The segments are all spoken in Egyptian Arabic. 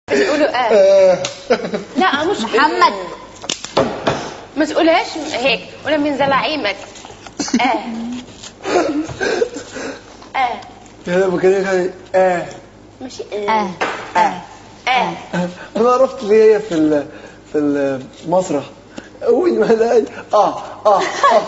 تقولوا اه آه. لا مش محمد ما تقولهاش هيك ولا من زلاعيمك اه اه يا بكلمك علي اه ماشي اه اه اه اه انا عرفت ليه هي في ال- في المسرح اول ما الاقي اه اه اه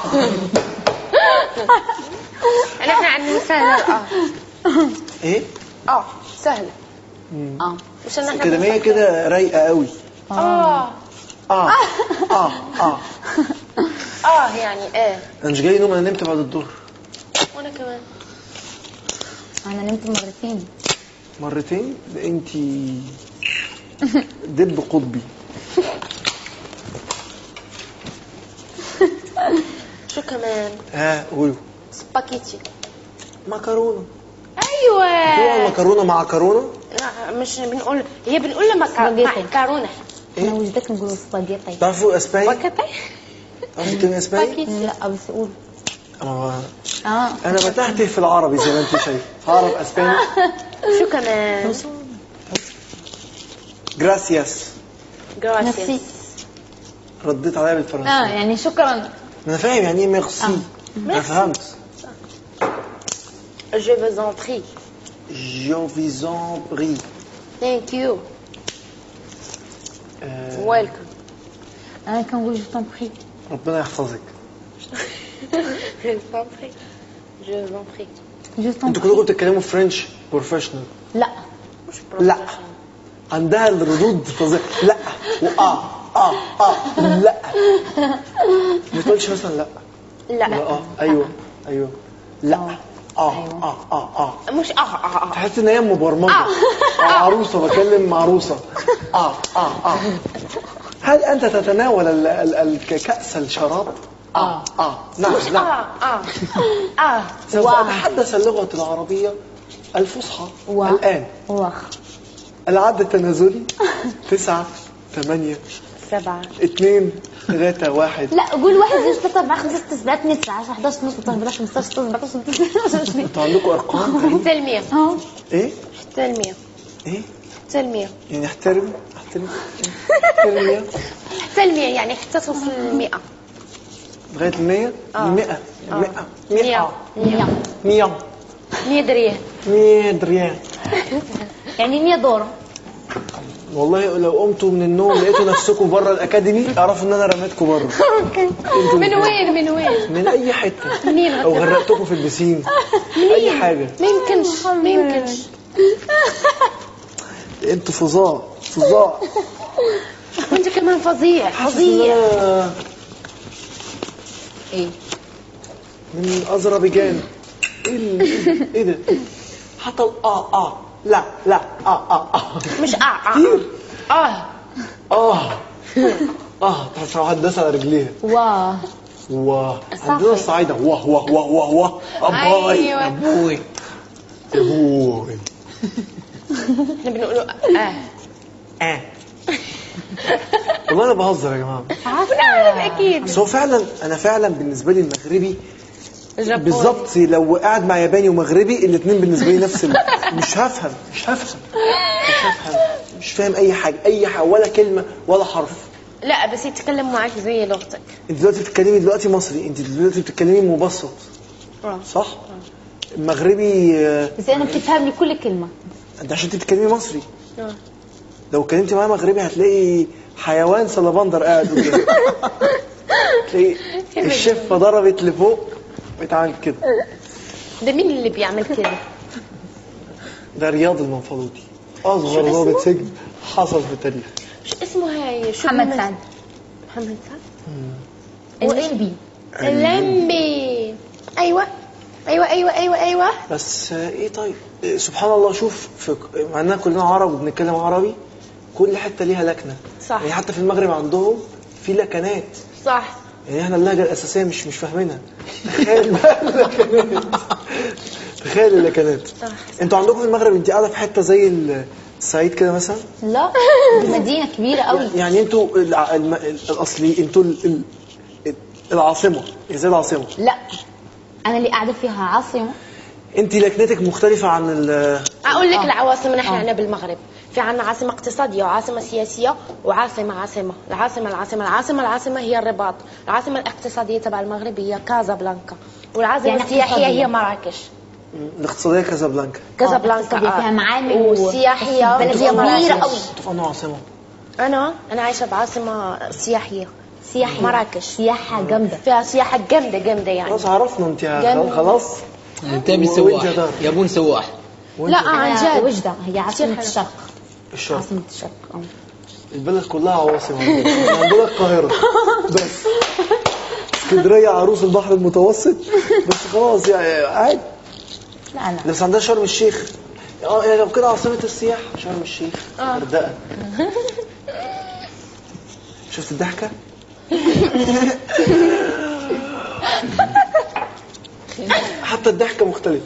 نحن عندنا سهلة اه ايه اه سهلة اه مش نحن كده هي كده رايقه قوي اه اه اه اه اه يعني اه انا مش جاي نوم انا نمت بعد الظهر وانا كمان انا نمت مرتين مرتين ده انتي دب قطبي شو كمان ها قولوا سباكيتي مكرونه ايوه هو مكرونه مع كرونه لا مش بنقول هي بنقول لما سباجيتي. مكرونه انا وجدك نقول سباجيتي تعرفوا اسباني؟ باكيتي تعرفوا تتكلموا اسباني؟ سباكيتي لا بس قول أنا اه انا بتهته في العربي زي ما انت شايف عرب اسباني شو كمان جراسياس جراسيس نفسي رديت عليها اه بالفرنسي يعني شكرا انا فاهم يعني ايه ميرسي انا فهمت جو فوز ان بري جو فيزون بري ثانك يو ويلكم انا كنقول جو تون بري ربنا يحفظك جو فون بري جو فون بري جو تون انتوا كلكم بتتكلموا فرنش بروفيشنال لا مش لا عندها الردود فظيعة لا واه اه اه لا ما تقولش مثلا لا لا لا اه ايوه ايوه لا اه اه اه اه مش اه اه اه تحس ان هي مبرمجه آه. عروسه بكلم عروسه اه اه اه هل انت تتناول ال- ال- ال- كأس الشراب؟ اه اه نعم مش نعم اه اه اه سوف واو. اتحدث اللغه العربيه الفصحى واو. الان واخ العد التنازلي تسعة ثمانية سبعة اثنين ثلاثة واحد لا قول واحد زوج ثلاثة أربعة خمسة ستة سبعة ثمانية تسعة 10 11 12 13 14 15 16 17 18 انتوا عندكم ارقام غريبة. حتى المية اه ايه حتى المية ايه حتى المية يعني احترم احترم احترم يا حتى المية يعني حتى توصل المئة لغاية المية آه. المئة آه. المئة مية مئة مية مية مية دريه مية دريان يعني 100 دورة والله لو قمتوا من النوم لقيتوا نفسكم بره الاكاديمي اعرفوا ان انا رميتكم بره من وين من وين من اي حته منين او غتر- غرقتكم في البسين اي حاجه ما يمكنش ما يمكنش انتوا فظاع فظاع وانت كمان فظيع حاسس ان فظيع انا ايه من اذربيجان ايه ال- ايه ده حتى ال- اه اه لا لا اه اه اه مش اه اه كتير اه اه اه تحس واحد داس على رجليها واه واه عندنا الصعايده واه واه واه واه واه اباي أيوة. ابوي ابوي احنا بنقولوا اه اه والله انا بهزر يا جماعه نعم اكيد بس هو فعلا انا فعلا بالنسبه لي المغربي جابوني. بالظبط لو قاعد مع ياباني ومغربي الاثنين بالنسبه لي نفس ال... مش هفهم مش هفهم مش هفهم مش فاهم اي حاجه اي حاجه ولا كلمه ولا حرف لا بس يتكلم معك زي لغتك انت دلوقتي بتتكلمي دلوقتي مصري انت دلوقتي بتتكلمي مبسط اه صح المغربي آه، بس انا بتفهم لي كل كلمة انت عشان انت بتتكلمي مصري آه. لو اتكلمتي معاه مغربي هتلاقي حيوان سلبندر قاعد قدامك تلاقي الشفه ضربت لفوق بتعمل كده ده مين اللي بيعمل كده ده رياض المنفلوطي اصغر شو ضابط اسمه؟ سجن حصل في التاريخ شو اسمه هاي شو محمد بيمثل؟ سعد محمد سعد الليمبي اللمبي ايوه ايوه ايوه ايوه ايوه بس آه، ايه طيب آه، سبحان الله شوف في مع اننا كلنا عرب وبنتكلم عربي كل حته ليها لكنه صح. يعني حتى في المغرب عندهم في لكنات صح يعني احنا اللهجه الاساسيه مش مش فاهمينها تخيل بقى اللكنات تخيل اللكنات صح انتوا عندكم في المغرب انت قاعده في حته زي ال- الصعيد كده مثلا لا دي مدينة كبيرة قوي يعني انتوا الع- الم- الاصلي انتوا ال- ال- العاصمه زي العاصمه لا انا اللي قاعدة فيها عاصمة انت لكنتك مختلفه عن ال اقول لك آه. العواصم نحن آه. عندنا بالمغرب في عنا عاصمة اقتصادية وعاصمة سياسية وعاصمة عاصمة العاصمة العاصمة العاصمة العاصمة هي الرباط العاصمة الاقتصادية تبع المغرب هي كازابلانكا والعاصمة يعني السياحية اقتصادية. هي مراكش الاقتصاديه كازابلانكا كازابلانكا اقتصادية آه. فيها معالم و- والسياحية بلد هي كبيرة مراكش قوي. انتوا في انهي عاصمه؟ أنا أنا عايشة بعاصمة سياحية سياحة مراكش. سياحة جامدة فيها سياحة جامدة جامدة يعني خلاص عرفنا انت جنب. خلاص تبي وين سواح جدار؟ يبون سواح وانت لا عن أنا جد وجدة هي عاصمة كتير حلو. الشرق الشرق عاصمة الشرق آه. البلد كلها عواصم عندنا عندنا القاهره بس اسكندريه عروس البحر المتوسط بس خلاص يعني عادي لا لا بس عندنا شرم الشيخ اه يعني لو كده عاصمه السياحه شرم الشيخ الغردقه شفت الضحكه؟ حتى الضحكه مختلفه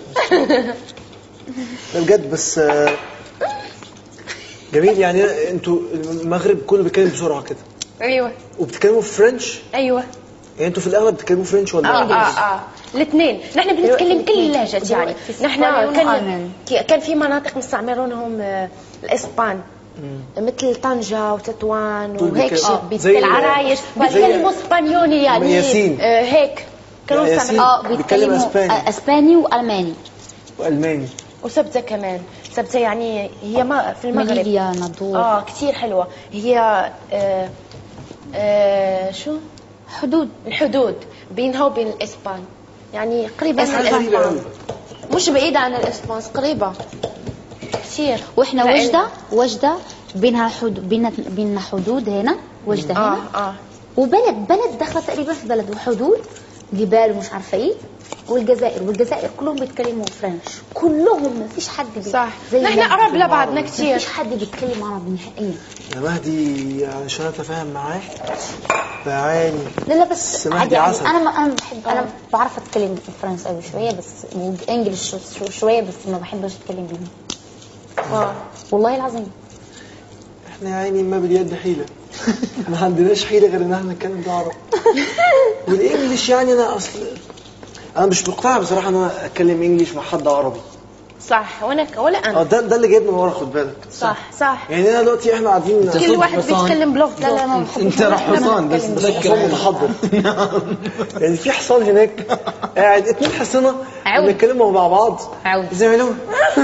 لا بجد بس آه، جميل يعني انتوا المغرب كله بيتكلم بسرعه كده أيوة وبتتكلموا فرنش أيوة يعني انتوا في الاغلب بتتكلموا فرنش ولا اه اه اه الاثنين نحن بنتكلم كل اللهجات يعني في نحن إسبانيا كان وألمان. كي- كان في مناطق مستعمرونهم آه، الاسبان مثل طنجة وتطوان دول وهيك بيتكلموا- شيء زي ال- العرايش زي- بيتكلموا اسبانيولي يعني ياسين. آه، هيك كانوا ياسين. مستعمرين اه بيتكلم بيتكلموا أسباني. آه، اسباني والماني والماني وسبتة كمان سبتة يعني هي ما في المغرب ماليزيا نادور اه كثير حلوة هي آه آه شو حدود الحدود بينها وبين الاسبان يعني قريبة من إسبان. غريبة أوي. الاسبان مش بعيدة عن الاسبان قريبة كثير واحنا لأن- وجده وجده بينها حدود بيننا بيننا حدود هنا وجده اه هنا اه وبلد بلد داخله تقريبا في بلد وحدود جبال ومش عارفه ايه والجزائر والجزائر كلهم بيتكلموا فرنش كلهم ما فيش حد بي... صح زي نحن ما- قرب لبعضنا ما كثير فيش حد بيتكلم عربي نهائيا يا مهدي علشان اتفاهم معاه بعاني لا لا بس بس مهدي عادي عادي عسل. انا ما انا بحب انا بعرف اتكلم فرنساوي شويه بس وانجلش شو- شو- شويه بس ما بحبش اتكلم بيهم آه. والله العظيم احنا يا عيني ما باليد حيله ما عندناش حيله غير ان احنا نتكلم بالعربي والانجليش يعني انا اصل انا مش مقتنع بصراحه ان انا اتكلم انجليش مع حد عربي صح وانا ك- ولا اه انا ده ده اللي جايبنا من ورا خد بالك صح صح يعني انا دلوقتي احنا قاعدين أنت كل صوت واحد حصان. بيتكلم بلغته لا لا ما بحبش انت راح حصان بس حصان تذكر متحضر يعني في حصان هناك قاعد اتنين حصنه عود. بيتكلموا مع بعض عود. ازاي يعملوا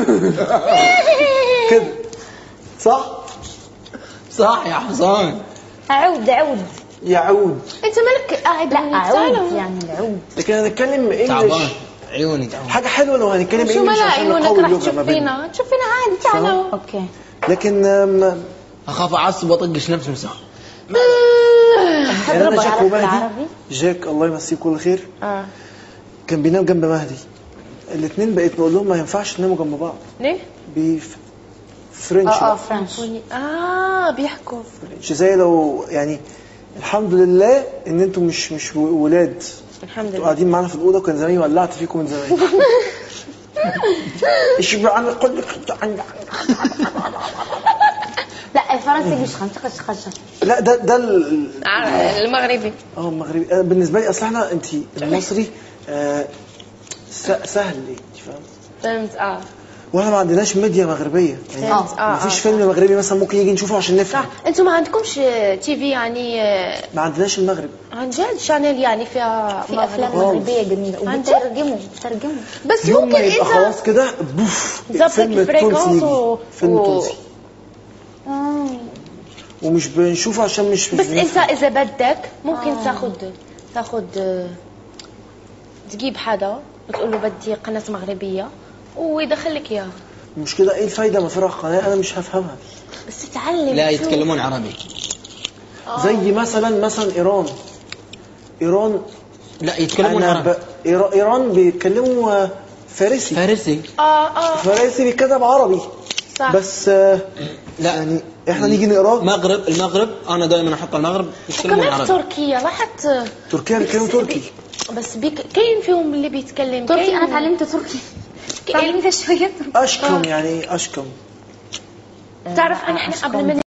كده صح صح يا حصان عود عود يعود انت مالك قاعد لا هونيك؟ عود تعالوا. يعني العود لكن هنتكلم تعبان انجلش عيوني حاجه حلوه لو هنتكلم شو انجلش ملا عشان عيونك نقوي رح اللغه تشوف ما بيننا فينا تشوف فينا عادي تعالوا اوكي لكن أم، اخاف اعصب واطقش نفس مساء يعني انا أضربه جاك عربي ومهدي بالعربي؟ جاك الله يمسيه كل خير اه كان بينام جنب مهدي الاثنين بقيت نقول لهم ما ينفعش تناموا جنب بعض ليه؟ بف فرنش اه اه بقى. فرنش اه بيحكوا فرنش زي لو يعني الحمد لله ان انتم مش مش و- ولاد الحمد انتوا لله قاعدين معانا في الاوضه وكان زماني ولعت فيكم من زمان ايش عن كل عن لا الفرنسي مش خنش خش خش لا ده ده ال- آه، المغربي اه المغربي أنا بالنسبه لي اصل احنا انت المصري آه س- سهل انت فاهم فهمت اه واحنا ما عندناش ميديا مغربيه يعني فهمت اه ما فيش آه. فيلم مغربي مثلا ممكن يجي نشوفه عشان نفهم صح انتم ما عندكمش تي في يعني آه، ما عندناش المغرب عن جد شانيل يعني فيها في افلام خالص. مغربيه جميله عن جد؟ وبترجموا بترجموا بس يوم ممكن ما يبقى انت خلاص كده بوف ظبط فيلم الفريكونس تونسي يجي و- فيلم و- تونسي ومش بنشوفه عشان مش مش بس انت بنفهم. اذا بدك ممكن تاخد تاخد آه، تجيب حدا وتقول له بدي قناه مغربيه ويدخل لك اياها المشكله ايه الفايده ما فرع قناه انا مش هفهمها بس تتعلم لا شوف. يتكلمون عربي زي مثلا مثلا ايران ايران لا يتكلمون أنا عربي ب... إيرا- ايران بيتكلموا آه، فارسي فارسي اه اه فارسي بيتكتب عربي صح بس آه، لا يعني احنا نيجي نقراه مغرب المغرب انا دائما احط المغرب يتكلمون كمان في عربي تركيا لاحظت تركيا بيتكلموا تركي بس بيك... كاين فيهم اللي بيتكلم تركي كاين- انا تعلمت تركي تعلمت شويه تركي اشكم يعني اشكم تعرف انا احنا قبل ما